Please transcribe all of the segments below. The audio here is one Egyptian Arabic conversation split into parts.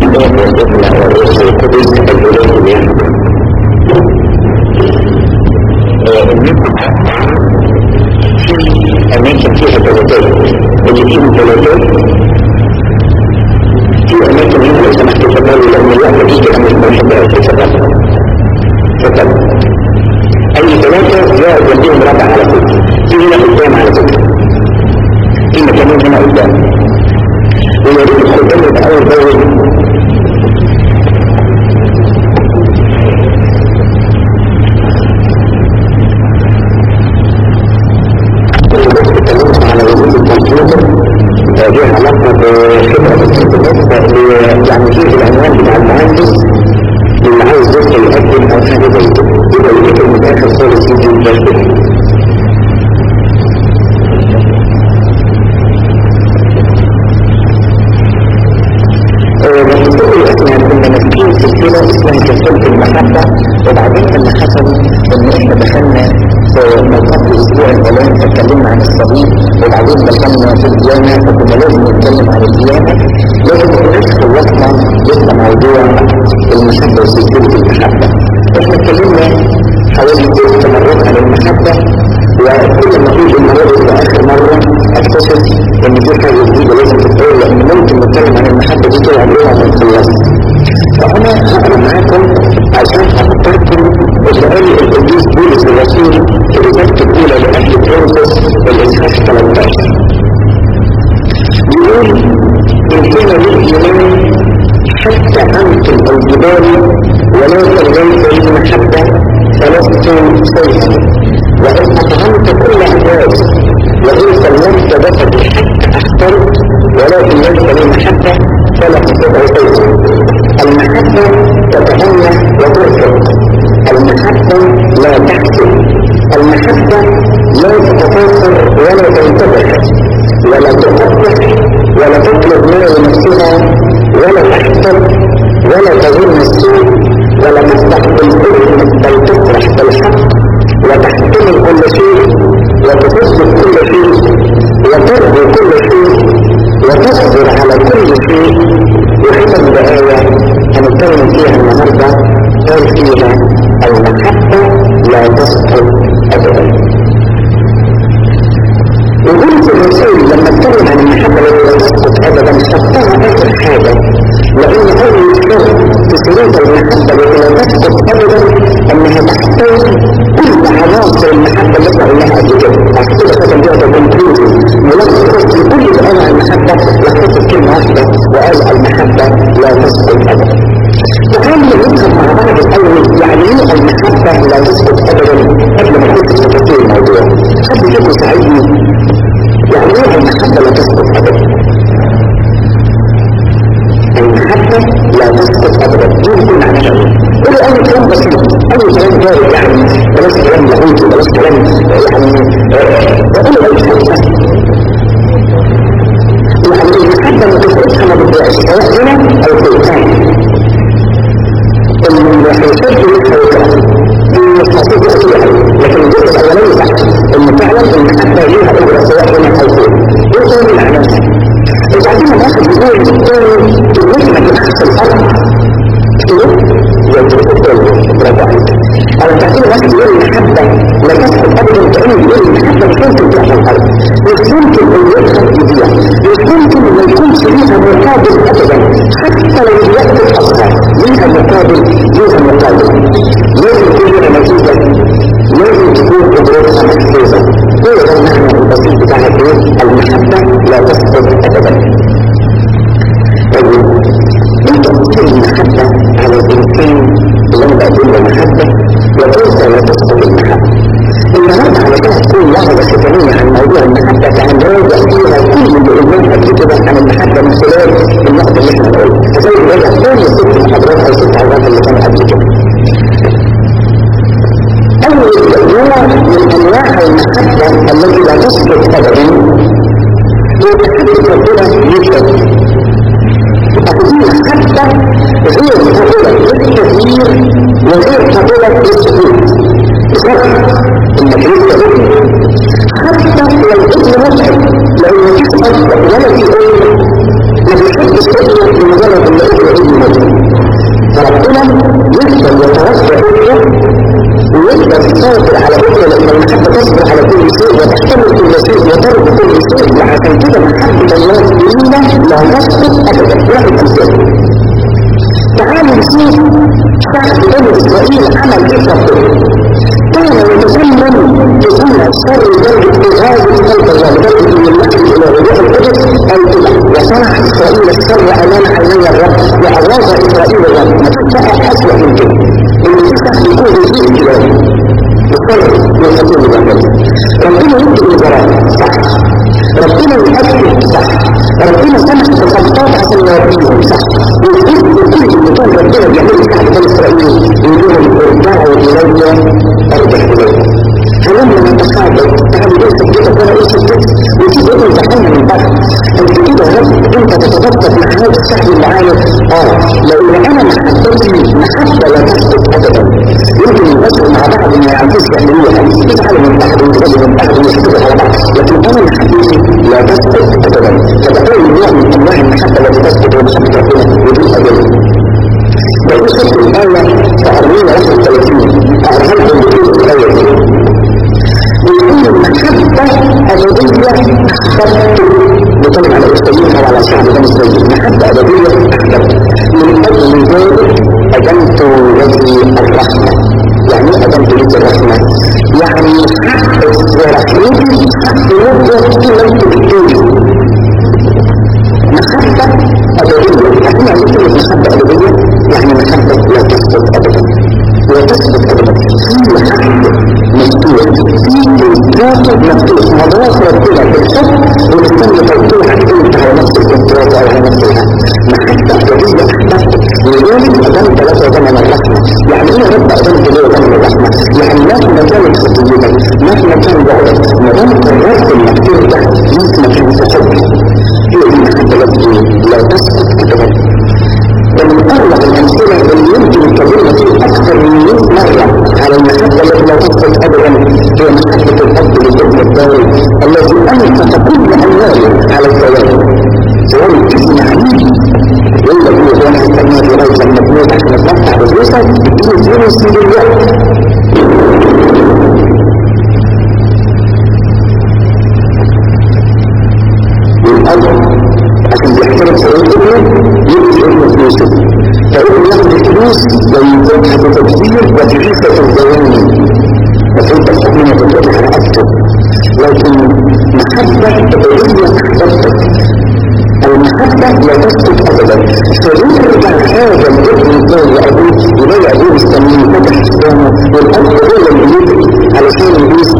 الاب والابن والروح القدس الاله يعني انكم في اماكن فيها ثلاثات اللي فيهم ثلاثات في اماكن هنا لو سمحت تفضلوا لان الوقت دي كده مش بحبها تفضلوا تفضلوا اي ثلاثة يقعد جنبيهم ربع على فكرة في هنا قدام على فكرة في مكانين هنا قدام ويا ريت الخدام يبقى اول باول على وجود الكمبيوتر دي علاقة بخبرة الانترنت يعني فيه العنوان بتاع المهندس اللي عايز يدخل يقدم او حاجة زي كده يبقى يجيب المتاخر خالص يجي يبدل بس احنا كنا ماسكين سلسلة اسمها سلسلة المحبة وبعدين اللي حصل ان احنا دخلنا من قبل الاسبوع الاولاني اتكلمنا عن الصليب وبعدين دخلنا في الديانة فكنا لازم نتكلم عن الديانة لازم ندخل وقتنا يبقى موضوع المحبة وسلسلة المحبة احنا اتكلمنا حوالي ست مرات عن المحبة وكل ما اقول المرة دي اخر مرة اكتشف ان في حاجة جديدة لازم تتقال لان ممكن نتكلم عن المحبة دي طول عمرنا ما نخلصها فانا هقرا معاكم عشان افكركم بسؤال القديس بولس الرسول في رسالته الاولى لاهل كورنثوس الاصحاح 13 بيقول ان كان للايمان حتى انتم الجبال ولكن ليس لي محبه فلستم سيفا وان اطعمت كل عباد وان سلمت جسدي حتى احترت ولكن ليس لي محبه فلا تستطيع سيفا المحبه تتهنى وترفق المحبه لا تحسب المحبه لا تتفاخر ولا تنتبه ولا تقبح ولا تطلب ما لنفسها ولا تحسب ولا تظن السوء ولا تستقبل بالإثم بل تفرح بالحق وتحتمل كل شيء وتصدق كل شيء وترضي كل شيء وتصبر على كل شيء وختم بآية هنتكلم فيها النهارده قال فيها المحبة لا تسقط أبدا وقلت الرسول لما اتكلم عن المحبة لا تسقط أبدا حطها آخر حاجة لأن أول شرط في شروط المحبة التي لا تسقط أبدا أنها تحتوي كل عناصر المحبة اللي احنا قلناها قبل كده عشان كده ختم بيها بالكونكلوجن ملخص في كل سؤال عن المحبة لخصت كلمة واحدة وقال المحبة لا تسقط أبدا وكان نفهم مع بعض الأول يعني ايه المحبة لا تسقط أبدا قبل ما نخش في تفاصيل الموضوع حد فيكم يساعدني يعني ايه المحبة لا تسقط أبدا المحبة لا تسقط أبدا دي يكون معناها ايه؟ قولوا أي كلام بسيط أي كلام جاري يعني بلاش كلام لاهوتي بلاش كلام يعني قولوا أي كلام سهل يعني المحبة ما تسقطش ما بتضيعش سواء هنا أو في الثاني الحساب دي هيكره دي تفاصيل كتير لكن الجزء الاولاني صح ان فعلا المحبه ليها اجر سواء هنا او فوق ايه تاني معناها؟ انت عارفين الواحد بيقول النسبه بتحس الارض ايه؟ زي الجزء الثاني برافو عليك او تعرفين الواحد بيقول المحبه لا تسقط ابدا كانه بيقول المحبه مش ممكن تحصل الارض مش ممكن ان يدخل يضيع مش ممكن ان يكونش ليها مقابل ابدا حتى لو الوقت اتاخر ليها مقابل ليها مقابل لازم تكون لها نتيجه لازم تكون قدرتها محفوظه هو ده المعنى البسيط بتاع ايه المحبه لا تسقط ابدا طيب انت تقول المحبه على الانسان اللي انا بقدم له محبه وتنسى لا تسقط المحبه النهارده علشان تكون لحظه ختاميه عن موضوع المحبه كان راجع فيها كل اللي قلناه قبل كده عن المحبه من خلال النقطه اللي احنا قلنا فزي راجع كل الست محاضرات او ست عظات اللي كانوا قبل كده اول نوع من انواع المحبه التي لا تسقط ابدا هي محبه ربنا للتغيير هذه المحبه غير قابله للتغيير وغير قابله للسكوت بشرط انك لسه ابن حتى لو الابن متعب لو مفيش اب ولا في ام ما بيحبش ابنه لمجرد ان ابنه ابن واحد أمثال تعالوا نشوف شعب بني إسرائيل عمل إيه ربنا كان يتسلم بسنة شر درجة إغاظة قلب الله لدرجة أن النحل إلى رجوع القدس أن وصنع إسرائيل الشر أمام عيني الرب وأغاظ إسرائيل الرب ما كانش بقى أسوأ من كده إن يفتح يكون يجيب الجبال بالصبر والحكومة بالعمل ربنا يدي الإجراءات صح ربنا يأكد صح ربنا سمح بخطات عشان يوفيهم صح ويقول كل اللي كان ربنا بيعمل شعب بني اسرائيل يقول لهم ارجعوا الي ارجع اليكم فلما نتقابل تعالوا ليه سجدت وانا ايه سجدت وتيجي انت امتحان من بره انت كده يا رب انت تتدبر مع هذا الشعب اللي معايا اه لو انا محبتي محبه لا تثبت ابدا يمكن الناس مع بعض ما يعرفوش يعملوها يزعلوا من بعض ويتغلوا من بعض ويحسدوا على بعض لكن انا محبتي لا تثبت ابدا فتقول نوع من انواع المحبه التي تثبت ومحبه ربنا بدون ادله ويشرح الآية في أرمية 31 أعرفها بدون الآية دي يكون المحبة أبدية أحببت بطلب على المسلمين وعلى شعب بني إسرائيل محبة أبدية أحببت من أجل ذلك أدمت وجهي الرحمة يعني أدمت وجهي الرحمة يعني حق رحمتي حق وجهي لم تبتوني محبة أبدية احنا نقول محبة أبدية يعني محبة لا تسقط أبدا لا تسقط أبدا في حق مفتوح في كاتب مفتوح مضاف ربنا بالحب ومستني توقيع انت على نفس الانتراج او على نفس الحق محبة أبدية أحببت لذلك أدمت لك زمن الرحمة يعني إيه رب أدمت له زمن الرحمة يعني مهما كانت خطيتك مهما كان بعدك ما دام قررت انك ترجع ليك مكان في حبك هي دي المحبة التي لا تسقط أبدا ومن أغلب الأمثلة اللي يمكن الكلمة فيه أكثر من 100 مرة على المحبة التي لا تسقط أبدا هي محبة الأب للابن الداري الذي أنفق كل أمواله على الزواج سواء الاسم عنيد يقول لك هو أنا هستنى لغاية لما تموت عشان أتمتع بفلوسك اديني فلوس من دلوقتي والأب عشان بيحترم سواء ابنه يدي ابنه فلوسه فابنه ياخد الفلوس وينفقها بتبذير وتعيسة الزواني فانت تؤمن بالله على اكتب لكن محبة أبدية أحببتك المحبة لا تسقط أبدا فيرجع هذا الابن الثاني لأبوه يلاقي أبوه مستنيه فتح حسابه والأب هو اللي يجري علشان يبوس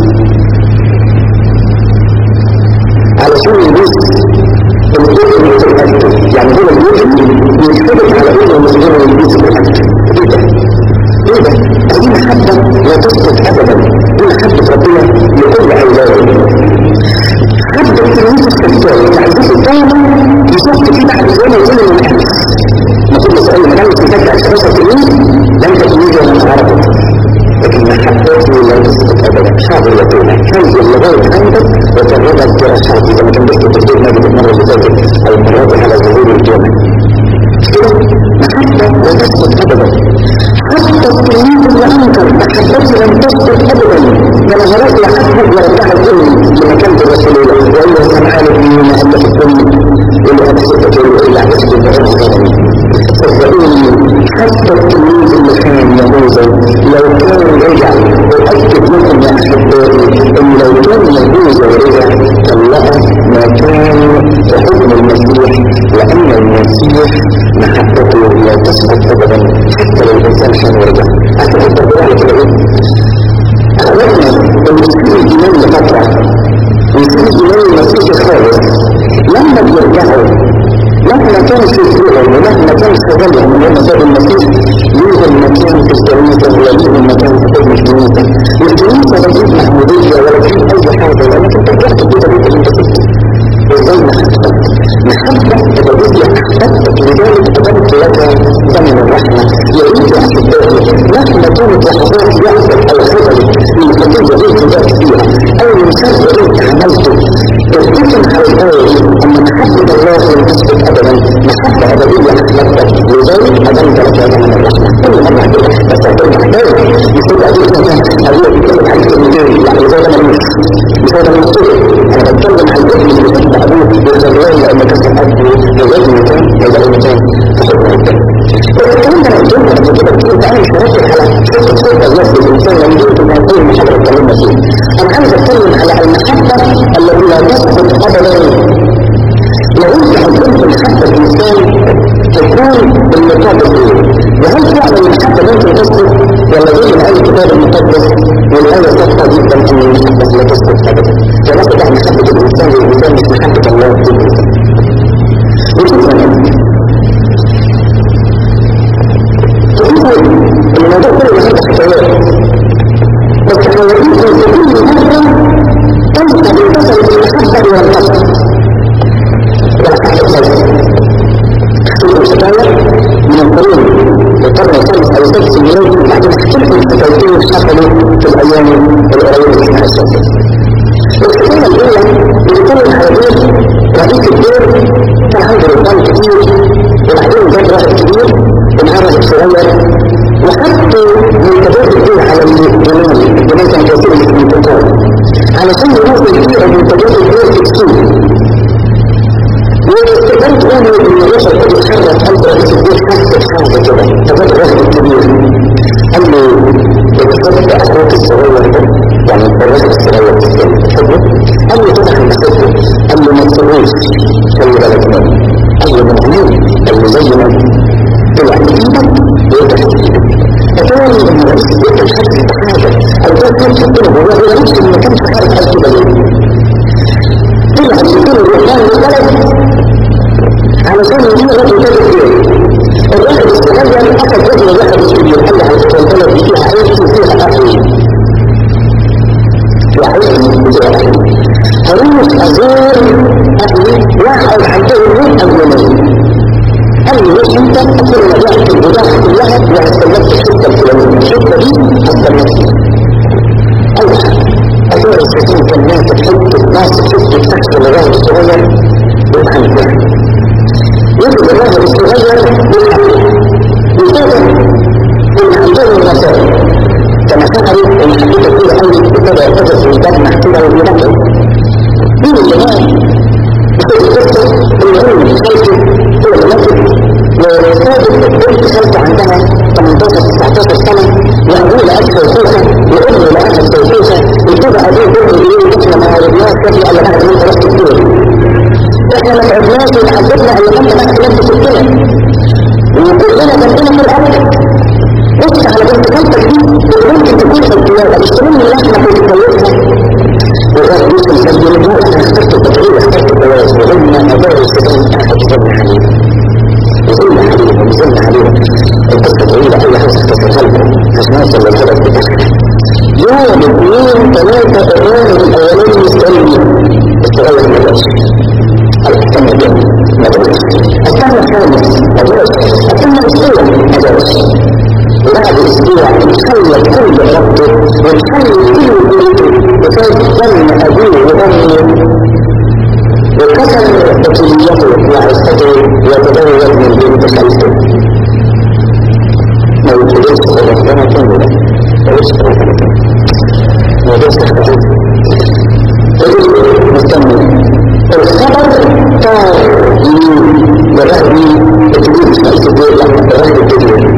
علشان يبوس الابن في الأكل يعني هو الابن يثبت على ابنه مش غير يبوس في الأكل ايه ده؟ ايه ده؟ دي محبة لا تسقط أبدا دي محبة ربنا لكل أولاده حتى التلميذ السكتاري تعزيز الدولة يشوف في بعد زمن زمن من الأمس ما كل سؤال ما كانت تتبع 11 تلميذ لم تتلميذ ولا تعرفه لكن محبته لا تسقط أبدا حاضر يكون كنز لغاية عندك وتغرب الدراسات إذا ما كان بس تفكير نجد المرة اللي فاتت أو المرات على ظهور الجامع كده محبة لا تسقط أبدا حتى التلميذ اللي أنكر محبته لم تسقط أبدا فنظرت لحبه ورجع الظلم لمكان الرسول وإلا سمعان ابني ما أنت في الظلم إلا أنا ستة إلا أحسب الظلم صدقوني حتى التلميذ اللي كان يهوذا لو كان رجع وأكد لكم يا أحبائي إن لو كان يهوذا ورجع طلقه ما كان وحكم المسيح لأن المسيح محبته لا تسقط أبدا حتى لو الإنسان كان ورجع أعتقد ربنا كده إيه؟ أخواتنا اللي يسير الإيمان لفترة ويسير الإيمان المسيحي خالص لما بيرجعوا مهما كان في سوءهم ومهما كان استغلهم من يوم ساب المسيح ليهم مكان في الكنيسة وليهم مكان في قلب الكنيسة الكنيسة لا فيه محمودية ولا فيه أي حاجة لأنك أنت رجعت البيت اللي أنت فيه ازاي محبة محبة أبدية أحببتك لذلك أدمت لك زمن الرحمة يريد أحبائي مهما كانت لحظات يأسك أو خجل من خطية غير تجاه فيها أو من شر أنت عملته ارتكن على الآية أن محبة الله لم تسبق أبدا محبة أبدية أحببتك لذلك أدمت لك زمن الرحمة كل مرة كده بس هترجع تاني يقول أبيك مثلا أبيك بتكلم عن الكلمتين يعني زي ده ملوش مش هو ده المقصود أنا بتكلم عن الابن اللي كنت أبوه بالخيال لأنك تحبه لغاية مكان الحكاية من القرون القرن الخامس أو السادس الميلادي بعدين أحكي لكم حكايتين حصلوا في الأيام القريبة من الأساسية. الحكاية الأولى بتكون حوالين رئيس الدور كان عنده رجال كتير وبعدين جاب واحد كبير ومعاه واحد صغير وحطوا منتجات الدور على الجمال الجمال كان كثير من المنتجات علشان يروحوا يبيعوا منتجات الدور في السوق واستقبلت انا ان الرجل قد يتحرك قلب رئيس البيت حس بحاجه كده فجاب الرجل الكبير قال له اتفضل اخوك الصغير ده يعني الرجل الصغير في السن تحبه قال له طبعا بحبه قال له ما تسويش خلي بالك منه قال له من عيني قال له زي ما طلع من ايدك يقدر في ايدك فتاني ان رئيس البيت كان حاسس بحاجه البيت كان حاطينه جواه هو نفس اللي ما كانش عارف قال كده ليه طلع يديله الرحمن للبلد علشان يجيب رجل تاجر فيه الراجل الصغير اخذ رجل واحد الكبير قال له على فكره البلد دي فيها عيش وفيها اهل وعيش وفيها اهل هروح ازور اهلي واحد عندهم مئة يومين قال لي ليش انت اقول انا بعت البضاعه كلها وهستناك في الحته الفلانيه الحته دي هستناك فيها اول حاجه ازور السكين كان ماسك حته ماسك حته تحت الراجل الصغير ويفهم فيها يجب الرجل الصغير بالحقيقة يتابع ان عندهم الرسائل كما شعروا ان حقيقة كل امر ابتدى يرتبط في الكتاب محكومة ومنكر دين الجماعة بكل قصة ان هم خلفه هو المنكر وصادق بنت خلفه عندها 18 19 سنة وابوه لقاها شيخوخة وامه لقاها شيخوخة وابتدى ابوه برضه يقول احنا ما عرفناش قبل الا بعد ما انت رحت كتير احنا ما تعبناش وتعذبنا الا ما انت بقى كلام سكتنا وكلنا جنبنا في الارض بص على بنت خالتك دي ممكن تكون القيادة مش تقول لي لحمة وتتجوزها وغير يوسف الفجر يقول انا اخترت التدريب اخترت الجواز وقلنا مدارس السجن احد ظن حليم ظن حليم ظن حليم القصة طويلة اي حاجة اختصرها لكم عشان اوصل للهدف بتاعها يوم اثنين ثلاثة الراجل الاولاني يسألني الصغير ما جاش الثاني مدرس الثاني الخامس مدرس الثاني اسبوع مدرس وبعد اسبوع تخلى كل ربه وتخلى كل بيته وكان ظن ابوه وامه وكسر بطوليته وعزته وتزوج من بنت خالته ما يتجوز غير ربنا كاملا وليس ربنا وليس ربنا مستمر الخبر صار لرهبي الكبير مش رئيس الدولة الرهب الكبير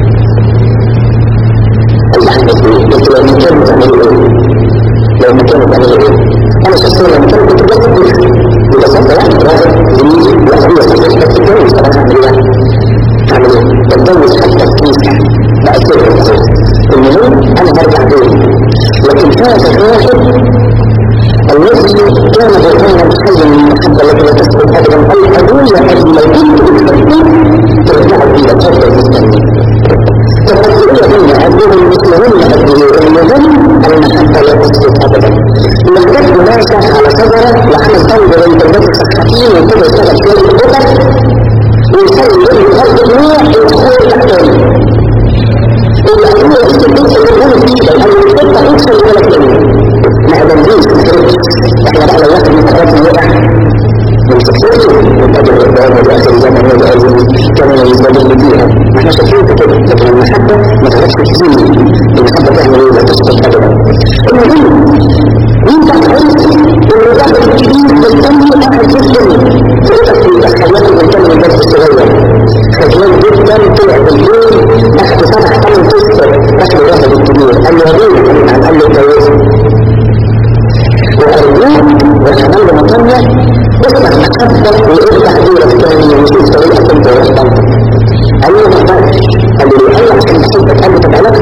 الحمد لله قلت لو مكان تعملوا ايه؟ لو مكان تعملوا ايه؟ انا شخصيا لما كان كنت بلاقي كل ببساطة يعني راجل زميلي وأخويا صديق بس اتجوز طبعا هعمل ايه؟ هعمل ايه؟ بتجوز حتى الكنيسة بقى كده المهم انا هرجع بيتي لكن هذا الواحد الذي كان غيرنا حيا من المحبة التي لا تسبق أبدا الأبوية التي لو كنت بتحبه ترجع إلى الأرض المستمر تفكرية هنا أبوهم مثلهن أبوهم المهم المحبة لا تسبق أبدا لقد مناسة على صدره وعمل طلب بين البلد الصحفيين وكده يشتغل في الأخر ويخلي الأرض نوع الأخوة الأحتاني اللي أبوه رئيس البيت اللي هو فيه لأن الخطة توصل ولا كلمة ما قدمناش احنا بقى لو واحد من حاجاتنا وقع من شخصيته والأجر الربان والآخر الزمن والآخر كمان يزداد فيها احنا شايفين كده لكن المحبة ما تعرفش تزيد المحبة تعمل ايه لا تسقط أبدا المهم مين بقى عرف ان الواحد الكبير بيتم احد جدا تقدر في الحياة بيتم البلد الصغير خجلان جدا طلع بالليل اخد سبع ثمان تسر اخد الواحد الكبير قال له يا بيه قال له اتجوزها وأرجوك وحمل مطمع افتح محبة وافتح دورك تاني وشوف طريقة انت ورحمة قال له ما اقدرش قال له ايوه عشان بحبك قال له طب علاج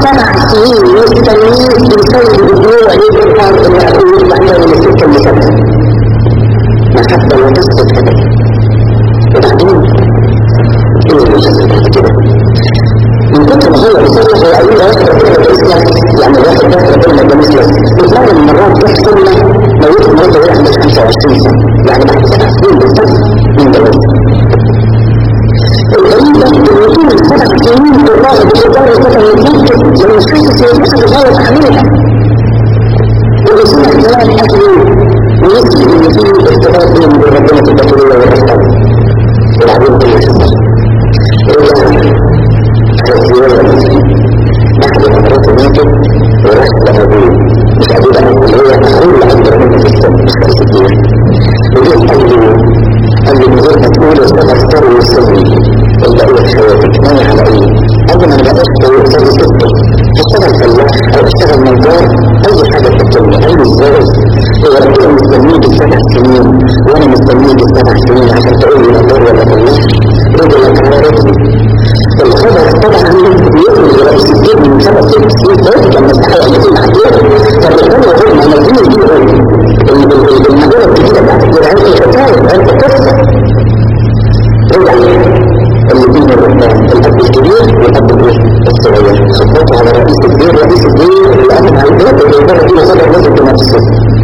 سبع سنين يستنيه يصلي بالجوع يظهر ان اخوه يطلع من السكه المسببه محبه لا تسقط ابدا وبعدين ايه اللي يحصل بعد كده من كتر ما هو بيصلي هو اول واحد ربنا بيسلك يعني الواحد ده ربنا ما بيسلك بيتمرن من مرات تروح سنه موت مرات وهي عندها 25 سنه يعني بعد سبع سنين بالظبط من جوازها الغريبة ان طول السبع سنين الراغب بالإدارة مثلا يتنفذ لما مش حاسس ان الأخذ غلط عاملها وبيسمع كلام أهله ويسمع ان في ارتباط بين ربنا في البطولية والرحمة وبعدين كل شيء رجع الزيارة بعد ما مراته ماتت وراح لأبوه مش أبوه بقى اللي هو أخوه اللي عنده ربنا في السن مش رئيس الدين وجه قال له قال لي من غير ما تقول استاذ اختار ويسوي البقية في حياتك ناوي على ايه؟ قال لي ما انا بقاش استاذ سته هشتغل فلاح او اشتغل نجار اي حاجه تكتبني قال لي ازاي؟ هو ربنا مستنيه بالسبع سنين وانا مستنيه بالسبع سنين عشان تقول لي نجار ولا فلاح رجلك على رجلي الخبر طبعا بيخرج رئيس الدين من سبع ست سنين فاتت لما استحق يكون عدوه فالرجال غير معنويين دي غير المجال الجديده بتاعت الجرعان الحكايه انت قصه رجع اللي بين الرحمن الاب الكبير والاب الصغير خطوته على رئيس الدين رئيس الدين اللي قام على البلد اللي يقدر يجيب صدر لازم تنافسه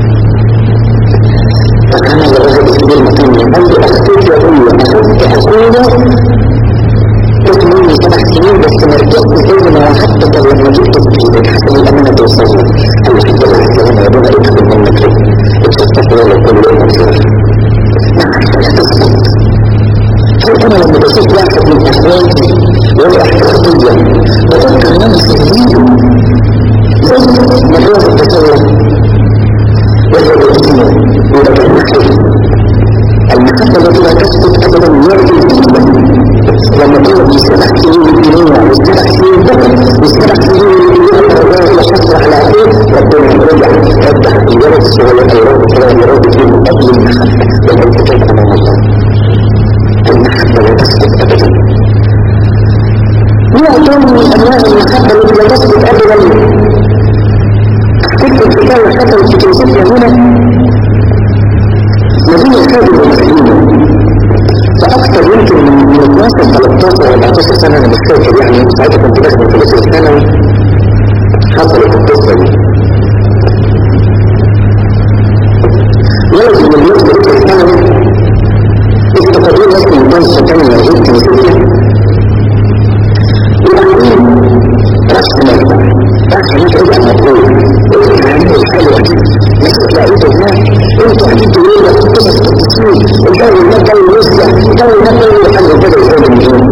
فكان الرجل الكبير مكاني قال لي اخذت يا ابويا اخذت اخويا قلت مني سبع سنين بس ما رجعت زي ما وعدتك لما جبت في ايدك حتى الامانه توصل لي قال لي الحمد لله على السلامه يا ابونا ادخل منك كده اتشفتك ولا كل يوم خير نعم لا تسقط هل انا لما بشوف واحد من اخواتي وضع اخويا بفكر ان انا سيئه زي ما هو التسلل وهو الدين وده المحل المحبة التي لا تسقط ابدا يرجو الدين لما كنا في سبع سنين الدنيا وسبع سنين بكر وسبع سنين الدنيا الرجاء الى شكر على اخيه ربنا رجع رجع الولد الصغير الولد الصغير يرد فيه من اجل المحبه والانتكاك امام الله المحبه لا تسقط ابدا نوع ثاني من انواع المحبه التي لا تسقط ابدا افتكر الحكايه حصلت في كنيستنا هنا مدينه خادم المسلمين فاكثر يمكن من 12 13 14 سنه انا مش فاكر يعني ساعتها كنت بخدم في الاسره الثانوي حصلت القصه دي ولد من الناس في الاسره الثانوي استقروا ناس من طنطا كانوا موجود كنيستنا وبعدين راح هناك راح هناك رجع مطلوب قلت يعني الحلوه دي ناس لقيته هناك انتوا هتيجوا ليه بس قصص التصوير الجو هناك جو لسه الجو هناك جو حاجه كده يسوي من هنا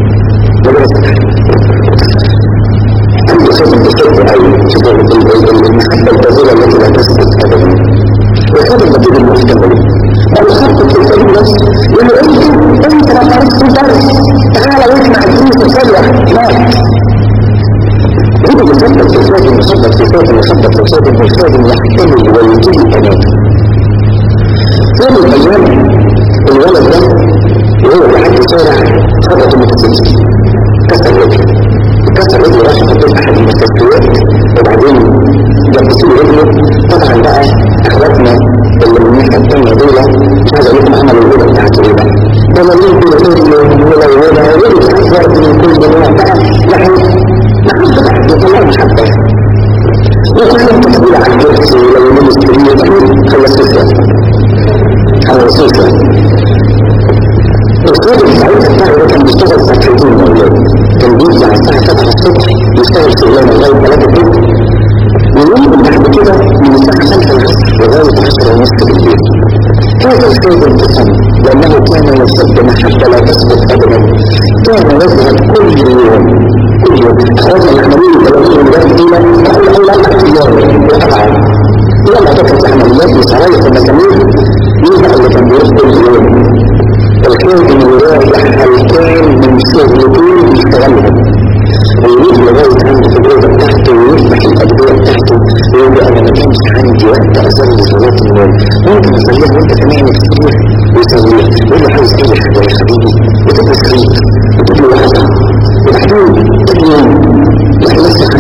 عنده صوت بشكل قوي شوف المحبه البذيره التي لا تسقط ابدا وخد البطيء المحتمل او خطط الفريق نفسه يقول له انت انت ما تعرفش الدرس تعالى واسمع الدروس وصلح مات هنا المخبط في صوت المخبط في صوت المخبط في صوت المخبط يحتمل ويجيب امامه يوم من الايام الولد ده وهو بيعدي شارع خبط المتسلسل كسر رجله كسر رجله راح قدام احد المستشفيات وبعدين جبسوا رجله طبعا بقى اخواتنا اللي من الناحيه الثانيه دول مش عايز اقول لكم عملوا الاولى بتاعته ايه بقى ده مليون برجله ملونه ورجل ازرق من كل نوع بقى يعني محبه بقى يطلعوا محبه وكان تقول عن الجبس لو يوم السرير خلص السنه خلص السنه الراجل ساعتها بتاعه كان بيشتغل سكرتين موجود كان بيجي على الساعة 7 الصبح يشتغل شغلانة لغاية 3 الظهر ويوم بعد كده من الساعة 5 العصر لغاية 10 ونص بالليل هذا الخير انتصم لأنه كان يصد محبة لا تسقط أبدا كان يذهب كل يوم كل يوم أخواتنا العملية الدولية من ذلك دينا أقول أول أكثر في اليوم وطبعا لما دخلت عمليات وسرايا في المسامير مين بقى اللي كان بيروح كل يوم الخادم يراجع الكان من شغلتين يشتغلهم ويجي لغاية عند الأوضة بتاعته ويفتح الأدوية بتاعته ويقول أنا ما كانش عندي وقت أصلي صلاة النوم ممكن أصليها وأنت سامعني كتير ويصليها يقول له عاوز أي حاجة يا حبيبي وتبقى سعيد وتقول له وحدة وبعدين كل يوم لا لسه عندي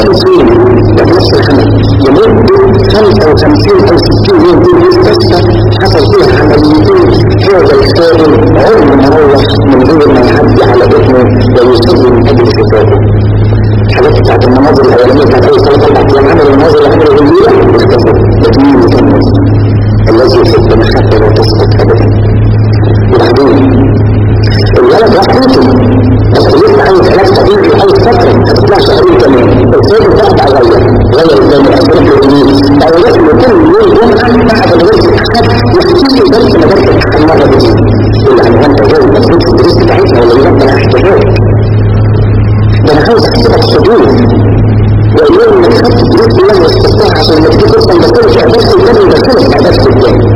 فين ده نفس العمل لمدة 55 أو 60 يوم في المستشفى حصل فيها عمليتين هذا الخادم عمره ما روح من غير ما يعدي على ابنه ويصلي من أجل شفاته الحاجات بتاعت المناظر الأولانية بتاعت أول ثلاث أربع أيام عمل المناظر اللي عملوا بالليلة واختفوا لكن مين يكمل الذي يحب محبة لا تسقط أبدا وبعدين الولد راح بيته بس لسه عايز علاج طبيعي عايز فترة ما تطلعش شهرين كمان السيد بقى بقى غير غير ازاي من الاسباب الجديد بقى لازم كل يوم جمعة بعد مدرسة الأحد يحكي لي درس مدرسة الأحد مرة جديدة يقول لي أنا أنت جاي المفروض في الدروس بتاعتنا ولا يبقى أنا احتجاج ده أنا عاوز أحسبك حدود ويقول لك خدت الدروس دي لما استطاع عشان لما تيجي فرصة مدرسة في أدرس الجامعة يدخلك في أدرس الجامعة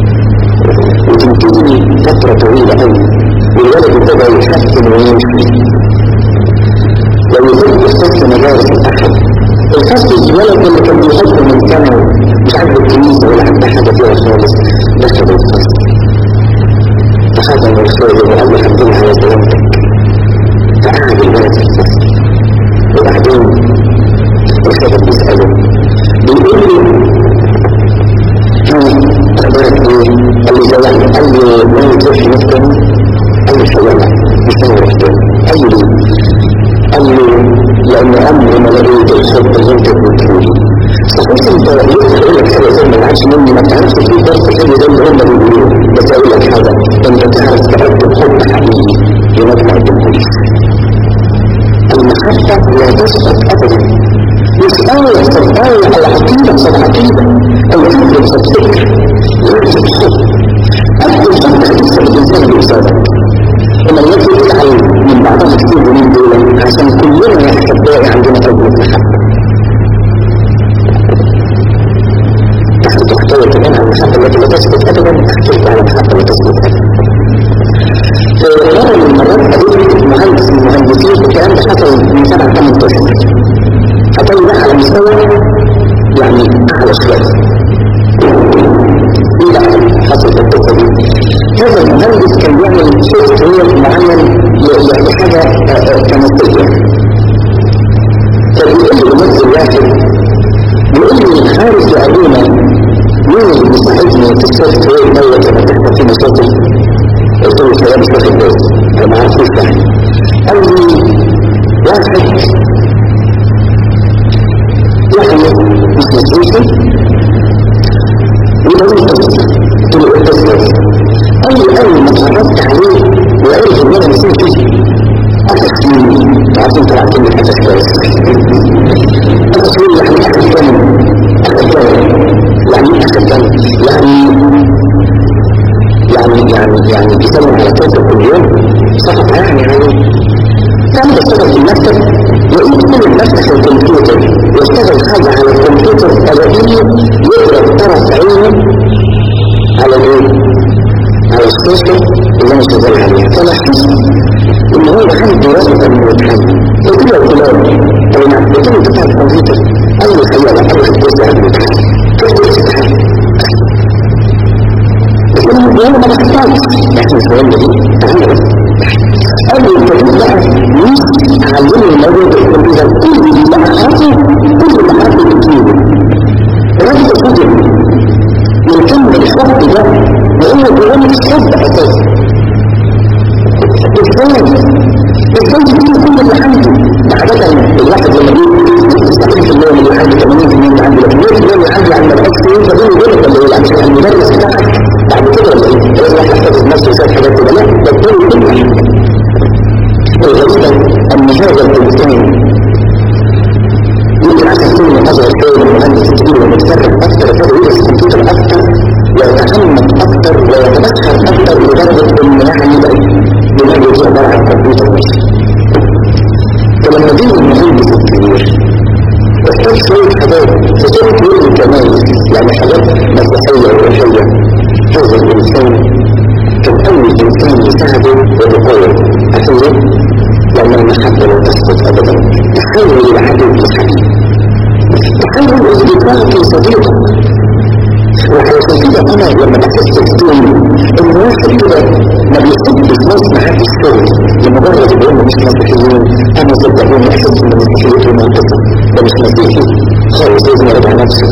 وتنتهي فترة طويلة قوي والولد ابتدى يتحسن ويمشي لو يزيد استاذ في مدارس الاحد الفصل الولد اللي كان بيحب من سنه مش عاجبه الكنيسه ولا عنده حاجه فيها خالص دخل الفصل فخدم الخير وقال له الحمد لله على سلامتك فقعد الولد في الفصل وبعدين الخادم بيساله بيقول له اخبارك ايه؟ قال لي زي قال لي وين تروح مثلا؟ قال لي شوالع مش انا رحت قال لي قال لي لان عمري ما لقيت الحب اللي انت بتقوله صحيح انت لسه بقول لك حاجه زي ما تعرفش مني ما تعرفش في درس حلو زي اللي هم بيقولوه بس اقول لك حاجه انت تعرف تقدم حب حقيقي هناك ما قدمهوليش المحبه لا تسقط ابدا مش آية صد آية على عقيدة صد عقيدة أو فكر صد فكر يوجد حب قد الحب هتكسب الإنسان بإرسالك إن الذي يجعل من بعضها كتير من دول عشان كلنا يا أحبائي عندنا توبة محبة تحت تحتوي كمان على المحبة التي لا تسقط أبدا أحكيك على المحبة لا تسقط أبدا في مرة من المرات قابلت مهندس من المهندسين الكلام ده حصل من سبع ثمان أشهر هتلاقي ده على مستوى يعني أعلى شوية ايه بقى حصل في القصة دي هذا المهندس كان بيعمل سوفت وير معين لحاجة كنسية فبيقول لي ممثل واحد بيقول لي خارج لأبونا مين اللي بيساعدني في السوفت وير دوت لما تحصل فيه مشاكل قلت له الشباب مش واخد بالي انا ما عرفتوش يعني قال لي واحد يعني مش مسؤول وده مش قصة قلت له ايه القصة قال لي اول ما اتفرجت عليه وعرف ان انا نسيت فيه قفش مني تعرفين طلعت كلمة قفش كويس قفش مني يعني قفش كامل قفش كامل يعني ايه قفش كامل يعني يعني يعني يعني بيسلم على كوكب كل يوم سقط يعني يعني كان بشتغل في المكتب ويدخل المفتح الكمبيوتر يشتغل حاجة على الكمبيوتر أبدية يضرب طرف عينه على الايه؟ على الشاشة اللي أنا شغال عليها فلاحظت إن هو عنده رغبة من الحل قلت له فلان أي نعم قلت له بتاع الكمبيوتر قال لي خيالة قال لي الجزء عن الامتحان كيف قلت الامتحان؟ قلت له أنا ما بحتاج إحنا الكلام ده تعالى بس قال لي الكريم بقى مش علمني الموضوع ده الكمبيوتر كل اللي بقى حاصل كل اللي حاصل بتجيبه الراجل فضل من كم الحب ده لانه برامج حب اساسا ازاي ازاي تجيب كل اللي عنده عادة الواحد لما بيجي 70% من اللي عنده 80% من اللي عنده لكن 100% من اللي عنده عند الاكس ينفع بينه وبينك ولا ايه عشان المدرس بتاعك بعد كده ولا ايه؟ لازم واحد يحتفظ نفسه وشايف حاجات كده لا ده بينه وبينك الغريبة أن هذا الإنسان يمكن عشان يكون أصغر شوية من المهندس الكبير ومتفرج أكثر فهو يدرس الكمبيوتر أكثر ويتعمق أكثر ويتبخر أكثر لدرجة إن يعني بقى دماغه دي عبارة عن كمبيوتر بس فلما جه المهندس الكبير اختار شوية حاجات في سوفت وير كمان يعني حاجات مسيحية وروحية هذا الإنسان كان أول إنسان يساعده ويتطور عشان ليه؟ لأن المحبة لا تسقط أبدا تحول العدو لحبيب تحول أصدقائك لصديقك وعلشان كده أنا لما بحس بدون إن واحد كده ما بيحبش ناس معاه في الشغل لمجرد إن هم مش مسيحيين أنا صدقوني أحس إن مسيحيته منقصة ده مش مسيحي خالص لازم يراجع نفسه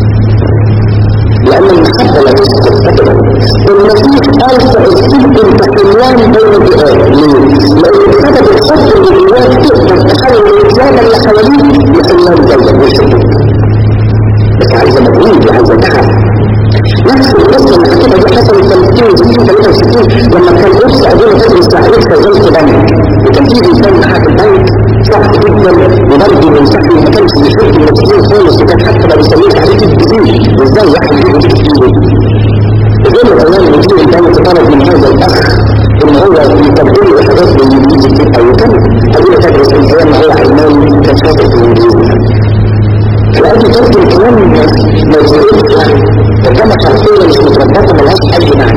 لأن المحبة لا تسقط أبدا المسيح قال سأسكن أنت حلوان بين الجهات ليه؟ لأن بسبب الحب اللي جواك تقدر تحول الإنسان اللي حواليك لحلوان زيك ويحبك بس عايزة مجهود وعايزة تعب نفس القصة اللي حكيتها دي حصلت في 62 63 لما كان نفس أبونا فاكر إسماعيل خزنت بنك وكان في إنسان معاه في البنك صعب جدا وبرضه من صاحبي ما كانش بيحب المسيحيين خالص وكان حتى ما بيسميش عليه كتير وازاي واحد يجيب كتير غير الايام مدير البنك طلب من هذا الاخ ان هو يقدم له حاجات بالانجليزي كتير قوي كان ابونا تدرس من ايام ما هو علماني كان شاطر في الانجليزي فلاقي ترجم كلام ما يزيدش يعني ترجمه حرفيه مش متربطه ملهاش اي معنى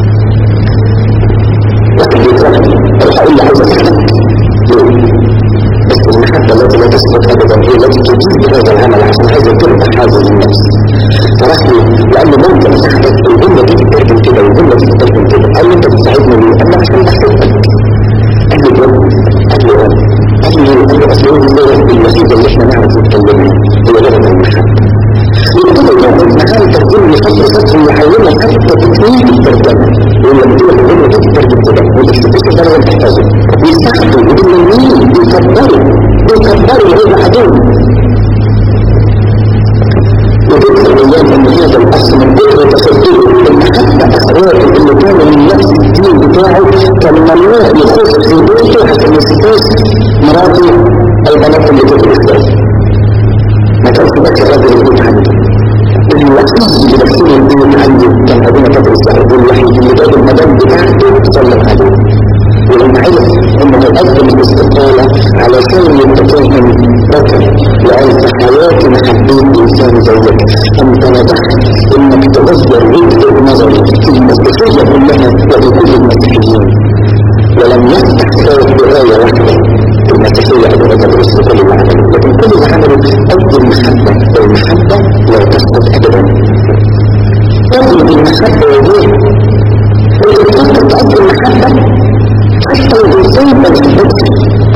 لكن بيكرهني اروح اقول له عايز اساعدك ليه؟ بس المحبة التي لا تسقط أبدا هي التي تجيب هذا العمل عشان عايزة تربح هذه النفس فرحني لأنه ممكن أساعدك الجملة دي تترجم كده والجملة دي تترجم كده قال لي أنت بتساعدني ليه؟ قال لي عشان بحبك قال لي جد قال لي اه قال لي قال لي أصل هو اللغة الوحيدة اللي إحنا نعرف نتكلمها هي لغة المحبة يبتدي يقعد معاه ترجم لي خط سطر يحولها حتى تكنيك الترجمة ولما تقول الجملة دي تترجم كده والاستفسار ده لازم تحتاجه بيساعدوا وبالمين بيكبروا بيكبروا هو عدو وذكر الايام ان هذا الاخ من كثر تفضله ان حتى اخواته اللي كانوا من نفس الدين بتاعه كان ممنوع يخش في بيته عشان يستفيد مراته البنات اللي تدرس ما كانش بس الراجل البيت عنده الوحيد اللي بسيب البيت عنده كان ابونا تدرس له الوحيد اللي جاب المدام بتاعته صلت عليه ولما عرف انه هيقدم الاستقالة علشان يتفهم بكر وقال في حياتي ما حبيت انسان زيك انت نجحت انك تغير وجهة نظري في المسيحية كلها وفي كل المسيحيين ولم يفتح باب بآية واحدة المسيحية أبونا تدرس كل اللي عمله لكن كل اللي عمله قد المحبة والمحبة لا تسقط أبدا قد المحبة وجيه وإذا كنت تقدم المحبة حتى الإنسان ما بيحبش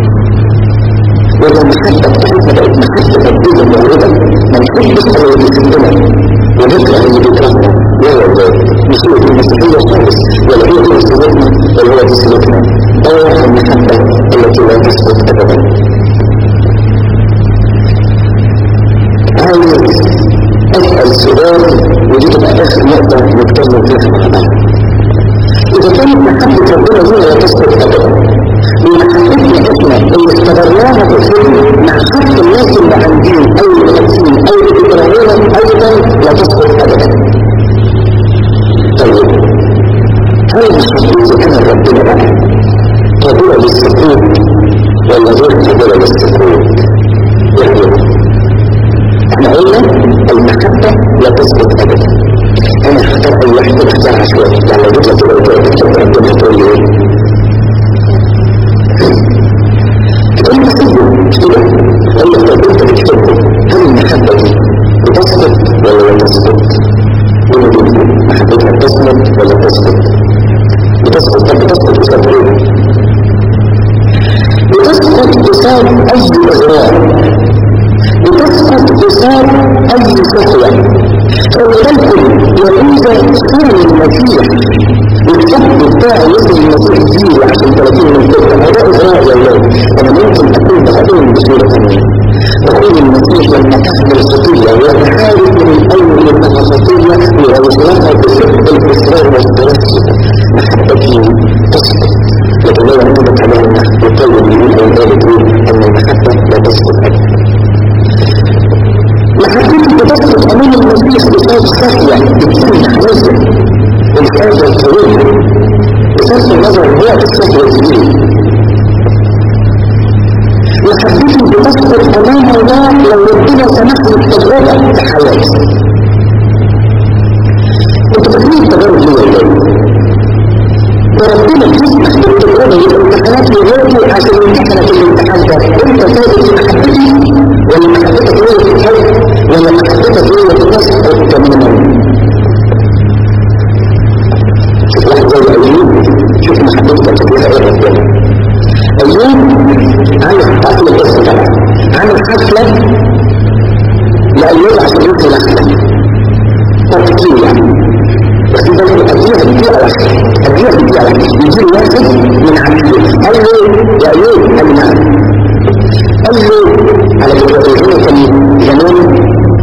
وإذا المحبة بتاعتنا بقت محبة تبديل موهبة ما نحبش على اللي بيحبنا ونكره اللي بيكرهنا لا والله مش هو دي المسيحية خالص ولا هي دي سلوكنا ولا هو دي سلوكنا دور المحبة التي لا تسقط أبدا عايز أسأل سؤال ودي تبقى آخر نقطة نتكلم فيها مع بعض إذا كانت محبة ربنا دي لا تسقط أبدا ومحبتنا إحنا اللي اختبرناها في الفيلم مع حتى الناس اللي عندين أو اللي خالصين أو اللي بيكرهونا أيضا لا تسقط أبدا طيب هل محبتي أنا ربنا بقى قابلة للسقوط ولا غير قابلة للسقوط؟ يعني احنا قلنا المحبة لا تسقط أبدا انا هختار اي واحد كده اختار عشوائي يعني لو جيت لك كده وقلت لك تكتب ربنا هتقول لي ايه؟ تقول لي بكتبه مش كده؟ اقول لك طب انت بتكتبه هل المحبة دي بتسقط ولا لا تسقط؟ قول لي محبتها بتسقط ولا تسقط؟ بتسقط طب بتسقط بسبب ايه؟ بتسقط بسبب اي اغراء بتسقط بسبب اي سهوة فلذلكم يهوذا كان المسيح والحب بتاعه يسر المسيح فيه عشان 30 من الفتة ما ده إغراء يا ولاد أنا ممكن أكون بخطين بصورة ثانية بقول المسيح لما تحمل خطية ويتحارب من الأول إنها خطية ويوصلها بصدق الإصرار والترسل محبتي تسقط لكن لو نقول كلامنا يقول يقول أو ذلك أن المحبة لا تسقط أبدا محبتي بتسقط امام المسيح بسبب سهلة بتكون حوازة الحاجة القوية بصرف النظر هو السهلة دي محبتي بتسقط امام الله لو ربنا سمح لي بتجربة في حياتي انت فاكرين التجارب دي ولا ايه؟ وربنا بيسمح بالتجربة الامتحانات يغيروا عشان يمتحنك الامتحان ده انت ثابت في محبتي ولا محبتك هي في الحب ولا محبتك هي في النصر تماما شوف واحد زي ايوب شوف محبتك شكلها ايه ربنا ايوب عامل حفلة قصة طبعا عامل حفلة على فكرة الغنى كان زمان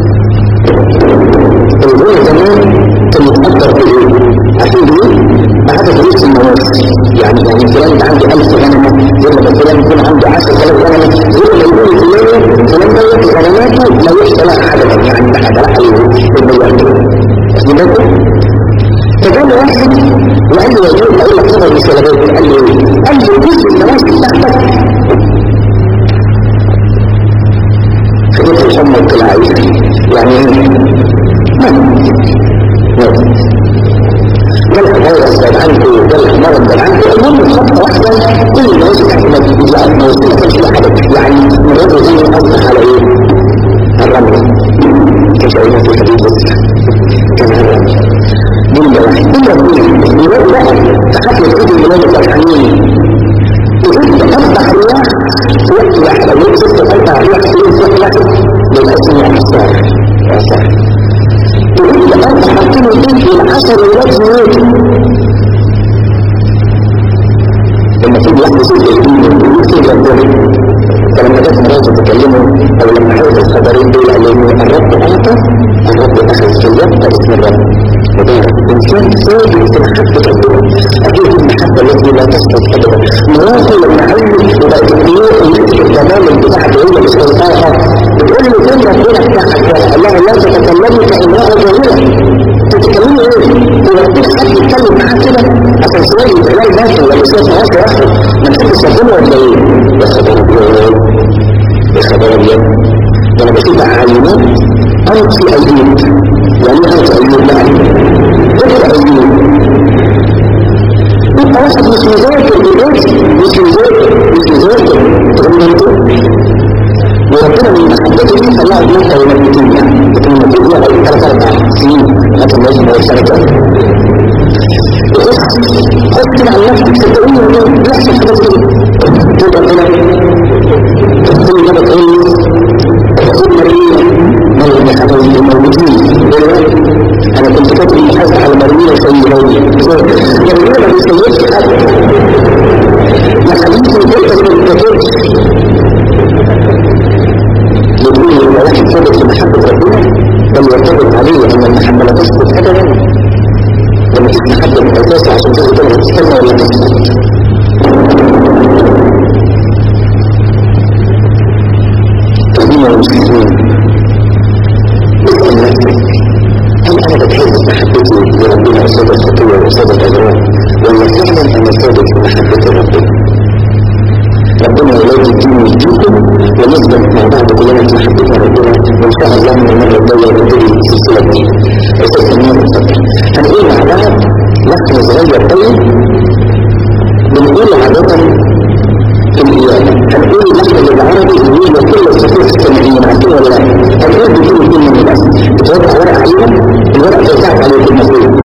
الغنى زمان كان يتقدر بايه؟ عارفين بايه؟ بعدد فلوس المواسم يعني يعني فلان ده عنده 1000 غنمة زي ما فلان يكون عنده 10000 غنمة زي ما يقول فلان فلان دوت غنماته لا يحصى لها عددا يعني ده حاجة عليه المليار واخدين بالكم؟ فجاب واحد وقال له يا جماعه اقول لك خبر مش ولا قال له ايه؟ قال له جزء المواسم بتاعتك خدت الحمى الطلعية يعني ايه؟ جالك فيروس بعد عنده جالك مرض بعد عنده المهم خطة واحدة كل الناس ما بيجي ما وصلتش لحاجة يعني مرض زي أصبح على ايه؟ الرمل كيف أقول في الحديث بس كان الرمل جملة واحدة جملة اثنين بيقول بقى تحكي الحديث المنام الفرحانين تقول تفتح رياح في وقت واحد لو يمسك تفتح رياح في وقت واحد للأسماء الصالح يا صاحبي تريد أن تحكم البيت العشر ولاد زوجي المفروض يحدث الجديد ويكتب ربنا فلما جت مراته تكلمه او لما حدث الخبرين دول قال له الرب اعطى الرب اخذ في الوقت اسم الرب وبارك انسان ثابت في محبه ربنا اكيد المحبه التي لا تسقط ابدا مراته لما عمل وبقت الديوك التمام بتاعته هي مش غلطانه بتقول له فين ربنا بتاعك قال لها لا تتكلمي كانها جميله تتكلمي ايه؟ هو ربنا حد يتكلم معاه كده عشان سؤال يتقال ماشي ولا مش ماشي واحد ما تحبش ربنا ولا ايه؟ يا خبر يا خبر ابيض انا بشوف عالمات انت ايوب يعني انت ايوب بقى انت ايوب انت واحد مش مذاكر دلوقتي مش مذاكر مش مذاكر تقول انت وربنا من محبته دي طلع بيوتا ومكتين يعني لكن المفروض هو اول ثلاث اربع سنين لغايه ما يجي هو سنه كده خد كده على نفسك صدقوني والله بيحصل حاجات كده تقول ربنا تقول لنا بتقول تقول مريم مريم يا حبايبي موجودين انا كنت كاتب محاسبه على مريم وسيد مريم مريم ما بيسيبش حد يا حبيبي انت ما بتذاكرش يقول لما واحد ثابت في محبة ربنا بل يرتبط عليه ان المحبة لا تسقط ابدا لما تسمع حد من الاساس عشان تاخد بالك تستنى ولا تسقط تقديم المسلمين اسأل نفسك هل انا بتحس محبتي لربنا قصاد الخطوة وقصاد الاجرام ولا فعلا انا ثابت في محبة ربنا ربنا يلاقي الدين يديكم ونثبت مع بعض كلنا في محبتنا ربنا وان شاء الله من المره الجايه نبتدي السلسله دي استاذ سمير اتفضل هنقول مع بعض لحن صغير طيب بنقول عادة في الإيادة هنقول اللحن بالعربي اللي هو كل الصفوف السمعيين عارفين ولا لا؟ هنقول بكل كلمة بس بتوضع ورقة عليها